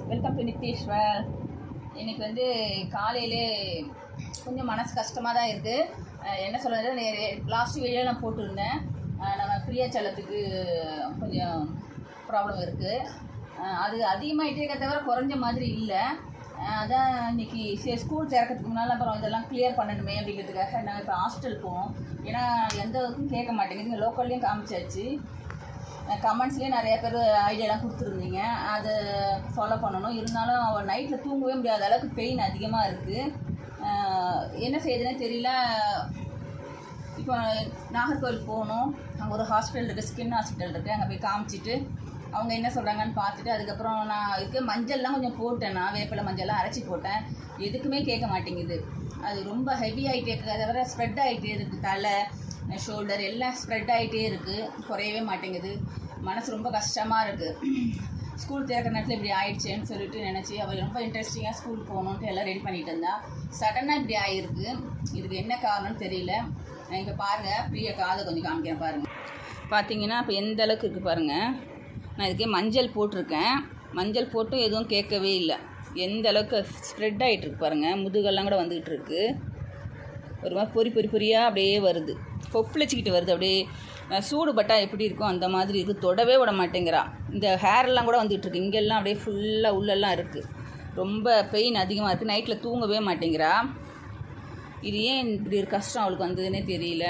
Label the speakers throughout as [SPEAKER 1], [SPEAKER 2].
[SPEAKER 1] welcome to Nitheeswar இன்னைக்கு வந்து காலையிலே கொஞ்சம் மனசு கஷ்டமாக தான் இருக்குது என்ன சொல்கிறது லாஸ்ட் வீடியோ நான் போட்டிருந்தேன் அஹ் நம்ம பிரியாச்சலத்துக்கு கொஞ்சம் ப்ராப்ளம் இருக்குது அது அதிகமாகிட்டே இருக்க தவிர குறைஞ்ச மாதிரி இல்லை அதான் இன்னைக்கு சரி ஸ்கூல் திறக்கிறதுக்கு முன்னால் அப்புறம் இதெல்லாம் கிளியர் பண்ணணுமே அப்படிங்கிறதுக்காக நாங்கள் இப்போ ஹாஸ்டல் போவோம் ஏன்னா எந்த இதுக்கும் கேட்க மாட்டேங்குது லோக்கல்லையும் காமிச்சாச்சு கமெண்ட்ஸ்லேயே நிறைய பேர் ஐடியாலாம் கொடுத்துருந்தீங்க அதை ஃபாலோ பண்ணணும் இருந்தாலும் அவள் நைட்டில் தூங்கவே முடியாத அளவுக்கு பெயின் அதிகமாக இருக்குது என்ன செய்யுதுன்னே தெரியல இப்போ நாகர்கோவில் போகணும் அங்கே ஒரு ஹாஸ்பிட்டல் இருக்குது ஸ்கின் ஹாஸ்பிட்டல் இருக்குது அங்கே போய் காமிச்சிட்டு அவங்க என்ன சொல்கிறாங்கன்னு பார்த்துட்டு அதுக்கப்புறம் நான் இதுக்கு மஞ்சள்லாம் கொஞ்சம் போட்டேன் நான் வேப்பிலை மஞ்சள்லாம் அரைச்சி போட்டேன் எதுக்குமே கேட்க மாட்டேங்குது அது ரொம்ப ஹெவி ஆகிட்டே இருக்குது அதை விட ஸ்ப்ரெட் ஆகிட்டே இருக்குது தலை ஷோல்டர் எல்லாம் ஸ்ப்ரெட் ஆகிட்டே இருக்குது குறையவே மாட்டேங்குது மனசு ரொம்ப கஷ்டமாக இருக்குது ஸ்கூல் திறக்கிற நேரத்தில் இப்படி ஆயிடுச்சேன்னு சொல்லிட்டு நினச்சி அவள் ரொம்ப இன்ட்ரெஸ்டிங்காக ஸ்கூல் போகணுன்ட்டு எல்லாம் ரெடி பண்ணிட்டு இருந்தா சடனாக இப்படி ஆகிருக்கு இதுக்கு என்ன காரணம்னு தெரியல இப்போ பாருங்கள் பிரியா காதை கொஞ்சம் காமிக்கிறேன் பாருங்கள் பார்த்தீங்கன்னா இப்போ எந்த அளவுக்கு இருக்குது பாருங்கள் நான் இதுக்கே மஞ்சள் போட்டிருக்கேன் மஞ்சள் போட்டும் எதுவும் கேட்கவே இல்லை எந்த அளவுக்கு ஸ்ப்ரெட் ஆகிட்டு இருக்கு பாருங்கள் முதுகெல்லாம் கூட வந்துக்கிட்டு இருக்கு ஒரு மாதிரி பொறி பொறி பொரியாக அப்படியே வருது கொப்பளிச்சிக்கிட்டு வருது அப்படியே அஹ் சூடு பட்டா எப்படி இருக்கும் அந்த மாதிரி இருக்குது தொடவே விட மாட்டேங்கிறா இந்த ஹேர்லாம் கூட வந்துகிட்டு இருக்கு இங்கெல்லாம் அப்படியே ஃபுல்லாக உள்ளெல்லாம் இருக்குது ரொம்ப பெயின் அதிகமாக இருக்குது நைட்டில் தூங்கவே மாட்டேங்கிறா இது ஏன் இப்படி ஒரு கஷ்டம் அவளுக்கு வந்ததுன்னே தெரியல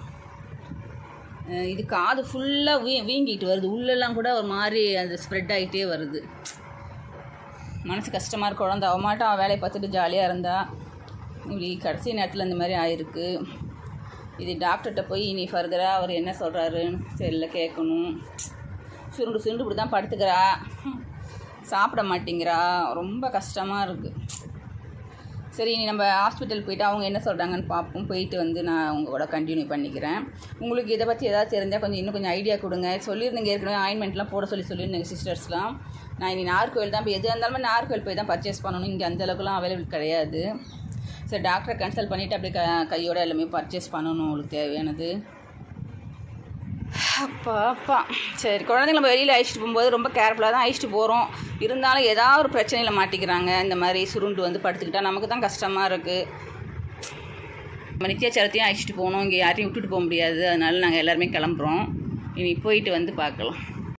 [SPEAKER 1] அஹ் இது காது ஃபுல்லாக வீ வீங்கிட்டு வருது உள்ளெல்லாம் கூட ஒரு மாதிரி அது ஸ்ப்ரெட் ஆகிட்டே வருது மனசு கஷ்டமாக இருக்கு குழந்த அவ மாட்டும் அவள் வேலையை பார்த்துட்டு ஜாலியாக இருந்தா இப்படி கடைசி நேரத்தில் இந்த மாதிரி ஆயிருக்கு இது டாக்டர்கிட்ட போய் இனி ஃபர்தராக அவர் என்ன சொல்கிறாருன்னு தெரியல கேட்கணும் சுருண்டு சுருண்டு இப்படி தான் படுத்துக்கிறா சாப்பிட மாட்டேங்கிறா ரொம்ப கஷ்டமாக இருக்குது சரி இனி நம்ம ஹாஸ்பிட்டல் போயிட்டு அவங்க என்ன சொல்கிறாங்கன்னு பார்ப்போம் போயிட்டு வந்து நான் அவங்க கூட கண்டினியூ பண்ணிக்கிறேன் உங்களுக்கு இதை பற்றி ஏதாவது தெரிஞ்சால் கொஞ்சம் இன்னும் கொஞ்சம் ஐடியா கொடுங்க சொல்லியிருந்தீங்க ஏற்கனவே ஆயின்மெண்ட்லாம் போட சொல்லி சொல்லியிருந்தேங்க சிஸ்டர்ஸ்லாம் நான் இனி நாகர்கோவில் தான் இப்போ எது இருந்தாலுமே நாகர்கோவில் போய் தான் பர்ச்சேஸ் பண்ணணும் இங்கே அந்த அளவுக்குலாம் அவைலபிள் கிடையாது சரி டாக்டரை கன்சல்ட் பண்ணிவிட்டு அப்படியே க கையோட எல்லாமே பர்ச்சேஸ் பண்ணணும் உங்களுக்கு தேவையானது அப்பா அப்பா சரி குழந்தைங்க நம்ம வெளியில் அழைச்சிட்டு போகும்போது ரொம்ப கேர்ஃபுல்லாக தான் அழைச்சிட்டு போகிறோம் இருந்தாலும் ஏதாவது ஒரு பிரச்சனையில் மாட்டிக்கிறாங்க இந்த மாதிரி சுருண்டு வந்து படுத்துக்கிட்டா நமக்கு தான் கஷ்டமாக இருக்குது நம்ம நித்தியாச்சாரத்தையும் அழைச்சிட்டு போகணும் இங்கே யாரையும் விட்டுட்டு போக முடியாது அதனால நாங்கள் எல்லாருமே கிளம்புறோம் இனி போயிட்டு வந்து பார்க்கலாம்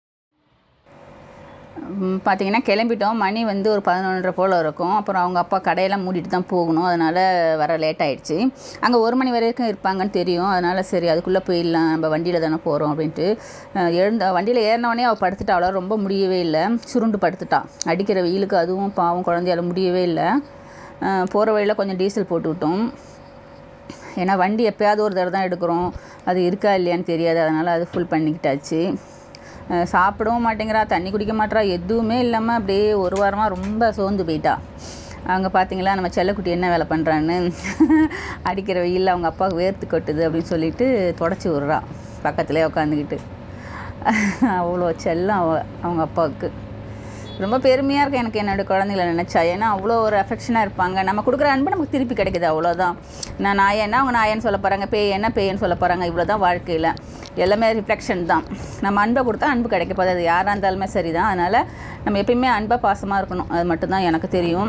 [SPEAKER 1] பார்த்தீங்கன்னா கிளம்பிட்டோம் மணி வந்து ஒரு பதினொன்றரை போல் இருக்கும் அப்புறம் அவங்க அப்பா கடையெல்லாம் மூடிட்டு தான் போகணும் அதனால் வர லேட் ஆயிடுச்சு அங்கே ஒரு மணி வரைக்கும் இருப்பாங்கன்னு தெரியும் அதனால் சரி அதுக்குள்ளே போயிடலாம் நம்ம வண்டியில் தானே போகிறோம் அப்படின்ட்டு அஹ் எழுந்த வண்டியில் ஏறினவொடனே அவள் படுத்துட்டா அவ்வளோ ரொம்ப முடியவே இல்லை சுருண்டு படுத்துட்டா அடிக்கிற வெயிலுக்கு அதுவும் பாவம் குழந்தையால முடியவே இல்லை போகிற வழியில் கொஞ்சம் டீசல் போட்டு விட்டோம் ஏன்னா வண்டி எப்போயாவது ஒரு தடவை தான் எடுக்கிறோம் அது இருக்கா இல்லையான்னு தெரியாது அதனால் அது ஃபுல் பண்ணிக்கிட்டாச்சு அஹ் சாப்பிடவும் மாட்டேங்கிறா தண்ணி குடிக்க மாட்டேறா எதுவுமே இல்லாமல் அப்படியே ஒரு வாரமாக ரொம்ப சோர்ந்து போயிட்டா அவங்க பார்த்தீங்களா நம்ம செல்லக்குட்டி என்ன வேலை பண்ணுறான்னு அடிக்கிற வெயிலில் அவங்க அப்பாவுக்கு வேர்த்து கொட்டுது அப்படின்னு சொல்லிட்டு தொடச்சி விட்றா பக்கத்துலேயே உட்காந்துக்கிட்டு அவ்வளோ செல்லம் அவ அவங்க அப்பாவுக்கு ரொம்ப பெருமையாக இருக்குது எனக்கு என்னோடய குழந்தைங்கள நினச்சா ஏன்னா அவ்வளோ ஒரு அஃபெக்ஷனாக இருப்பாங்க நம்ம கொடுக்குற அன்பு நமக்கு திருப்பி கிடைக்குது அவ்வளோதான் நான் நாயன்னா அவங்க நாயன்னு சொல்ல போகிறாங்க பேய் என்ன பேயன்னு சொல்ல போகிறாங்க இவ்வளோ தான் வாழ்க்கையில் எல்லாமே ரிஃப்ளெக்ஷன் தான் நம்ம அன்பை கொடுத்தா அன்பு கிடைக்க போகுது அது யாராக இருந்தாலுமே சரி தான் அதனால் நம்ம எப்பயுமே அன்பாக பாசமாக இருக்கணும் அது மட்டும்தான் எனக்கு தெரியும்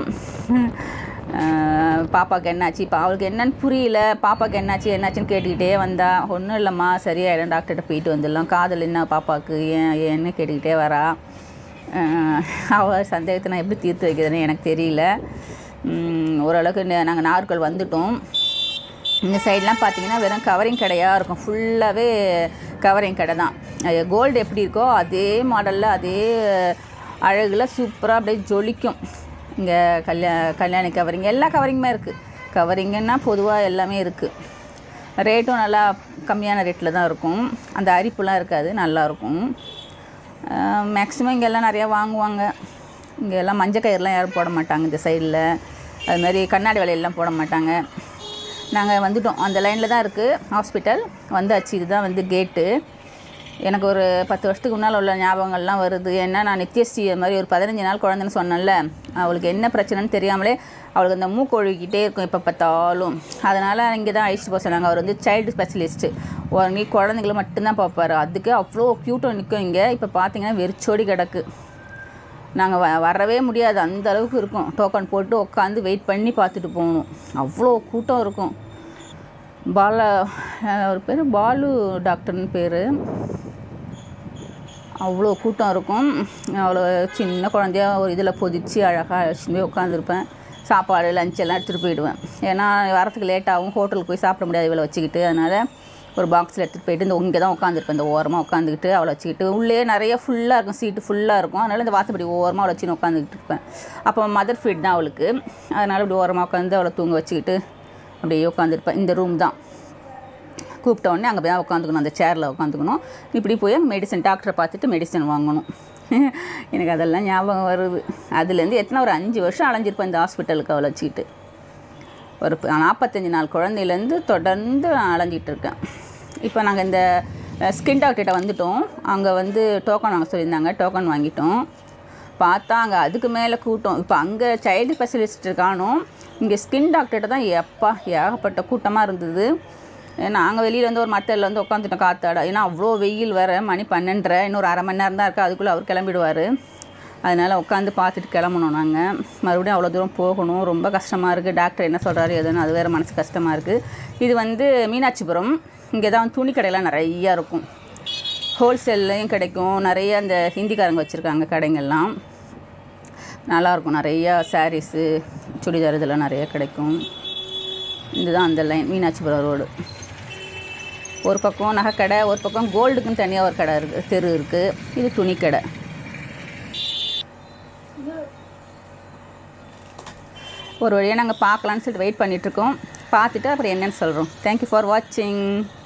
[SPEAKER 1] அஹ் பாப்பாவுக்கு என்னாச்சு இப்போ அவளுக்கு என்னன்னு புரியல பாப்பாவுக்கு என்னாச்சு என்னாச்சுன்னு கேட்டுக்கிட்டே வந்தா ஒன்றும் இல்லைம்மா சரியாயிடும் டாக்டர்கிட்ட போயிட்டு வந்துடலாம் காதல் என்ன பாப்பாவுக்கு ஏன் ஏன்னு கேட்டுக்கிட்டே வரா அஹ் அவள் சந்தேகத்தை நான் எப்படி தீர்த்து வைக்கிறதுன்னு எனக்கு தெரியல உம், ஓரளவுக்கு நாங்கள் நாகர்கோவில் வந்துட்டோம் இந்த சைட்லாம் பார்த்தீங்கன்னா வெறும் கவரிங் கடையாக இருக்கும் ஃபுல்லாகவே கவரிங் கடை தான் கோல்டு எப்படி இருக்கோ அதே மாடலில் அதே அழகில் சூப்பராக அப்படியே ஜொலிக்கும் இங்கே கல்யா கல்யாணி கவரிங் எல்லா கவரிங்குமே இருக்குது கவரிங்கன்னா பொதுவாக எல்லாமே இருக்குது ரேட்டும் நல்லா கம்மியான ரேட்டில் தான் இருக்கும் அந்த அரிப்புலாம் இருக்காது நல்லாயிருக்கும் மேக்ஸிமம் இங்கெல்லாம் நிறையா வாங்குவாங்க இங்கே எல்லாம் மஞ்சள் கயிறுலாம் யாரும் போட மாட்டாங்க இந்த சைடில் அது மாதிரி கண்ணாடி வலையெல்லாம் போட மாட்டாங்க நாங்கள் வந்துட்டோம் அந்த லைனில் தான் இருக்குது ஹாஸ்பிட்டல் வந்தாச்சு இதுதான் வந்து கேட்டு எனக்கு ஒரு பத்து வருஷத்துக்கு முன்னால் உள்ள ஞாபகங்கள்லாம் வருது ஏன்னா நான் நித்யஸ்ரீ அது மாதிரி ஒரு பதினஞ்சு நாள் குழந்தைன்னு சொன்னேன்ல அவளுக்கு என்ன பிரச்சனைன்னு தெரியாமலே அவளுக்கு அந்த மூக்கு ஒழுகிக்கிட்டே இருக்கும் எப்போ பார்த்தாலும் அதனால் இங்கே தான் அழைச்சிட்டு போக சொன்னாங்க அவர் வந்து சைல்டு ஸ்பெஷலிஸ்ட்டு நீ குழந்தைங்கள மட்டும்தான் பார்ப்பாரு அதுக்கு அவ்வளோ க்யூட்டாக நிற்கும் இங்கே இப்போ பார்த்தீங்கன்னா வெறிச்சோடி கிடக்கு நாங்கள் வ வரவே முடியாது அந்த அளவுக்கு இருக்கும் டோக்கன் போட்டு உட்காந்து வெயிட் பண்ணி பார்த்துட்டு போகணும் அவ்வளோ கூட்டம் இருக்கும் பாலா ஒரு பேர் பாலு டாக்டர்னு பேர் அவ்வளோ கூட்டம் இருக்கும் அவ்வளோ சின்ன குழந்தையா ஒரு இதில் பொதிச்சு அழகாக அழைச்சிட்டு போய் உட்காந்துருப்பேன் சாப்பாடு லஞ்ச் எல்லாம் எடுத்துகிட்டு போயிடுவேன் ஏன்னா வரத்துக்கு லேட் ஆகும் ஹோட்டலுக்கு போய் சாப்பிட முடியாது இவளை வச்சுக்கிட்டு அதனால் ஒரு பாக்ஸில் எடுத்துகிட்டு போயிட்டு இந்த இங்கே தான் உட்காந்துருப்பேன் இந்த ஓரமாக உட்காந்துக்கிட்டு அவளை வச்சுக்கிட்டு உள்ளே நிறைய ஃபுல்லாக இருக்கும் சீட்டு ஃபுல்லாக இருக்கும் அதனால் இந்த வாசப்படி ஓரமாக அவளை வச்சுன்னு உட்காந்துக்கிட்டு இருப்பேன் அப்போ மதர் ஃபீட் தான் அவளுக்கு அதனால் இப்படி ஓரமாக உட்காந்து அவளை தூங்க வச்சுக்கிட்டு அப்படியே உட்காந்துருப்பேன் இந்த ரூம் தான் கூப்பிட்ட உடனே அங்கே போய் தான் உட்காந்துக்கணும் அந்த சேரில் உட்காந்துக்கணும் இப்படி போய் மெடிசன் டாக்டரை பார்த்துட்டு மெடிசன் வாங்கணும் எனக்கு அதெல்லாம் ஞாபகம் வருது அதுலேருந்து எத்தனை ஒரு அஞ்சு வருஷம் அலைஞ்சிருப்பேன் இந்த ஹாஸ்பிட்டலுக்கு அவளை வச்சுக்கிட்டு ஒரு ப- நாற்பத்தஞ்சு நாள் குழந்தையிலேருந்து தொடர்ந்து நான் அலைஞ்சிட்டு இருக்கேன் இப்போ நாங்கள் இந்த ஸ்கின் டாக்டர்கிட்ட வந்துட்டோம் அங்கே வந்து டோக்கன் வாங்க சொல்லியிருந்தாங்க டோக்கன் வாங்கிட்டோம் பார்த்தா அங்கே அதுக்கு மேலே கூட்டம் இப்போ அங்கே சைல்டு ஸ்பெஷலிஸ்ட் காணும் இங்கே ஸ்கின் டாக்டர்கிட்ட தான் எப்பா ஏகப்பட்ட கூட்டமாக இருந்தது நாங்கள் வெளியில் வந்து ஒரு மத்தலில் வந்து உட்காந்துட்டோம் காத்தாட ஏன்னா அவ்வளோ வெயில் வேறு மணி பன்னெண்டரை இன்னொரு அரை மணி நேரம் தான் இருக்குது அதுக்குள்ளே அவர் கிளம்பிடுவார் அதனால் உட்காந்து பார்த்துட்டு கிளம்பணும் நாங்கள் மறுபடியும் அவ்வளோ தூரம் போகணும் ரொம்ப கஷ்டமாக இருக்குது டாக்டர் என்ன சொல்கிறாரு எதுன்னு அது வேறு மனசு கஷ்டமாக இருக்குது இது வந்து மீனாட்சிபுரம் இங்கே தான் துணி கடையெல்லாம் நிறையா இருக்கும் ஹோல்சேல்லையும் கிடைக்கும் நிறைய அந்த ஹிந்திக்காரங்க வச்சுருக்காங்க கடைங்கள்லாம் நல்லாயிருக்கும் நிறையா சாரீஸு சுடிதார் இதெல்லாம் நிறைய கிடைக்கும் இதுதான் அந்த லைன் மீனாட்சிபுரம் ரோடு ஒரு பக்கம் நகைக்கடை ஒரு பக்கம் கோல்டுக்குன்னு தனியாக ஒரு கடை இருக்குது தெரு இருக்குது இது துணி கடை ஒரு வழியாக நாங்கள் பார்க்கலான்னு சொல்லிட்டு வெயிட் பண்ணிகிட்ருக்கோம் பார்த்துட்டு அப்புறம் என்னன்னு சொல்கிறோம் தேங்க்யூ ஃபார் வாட்சிங்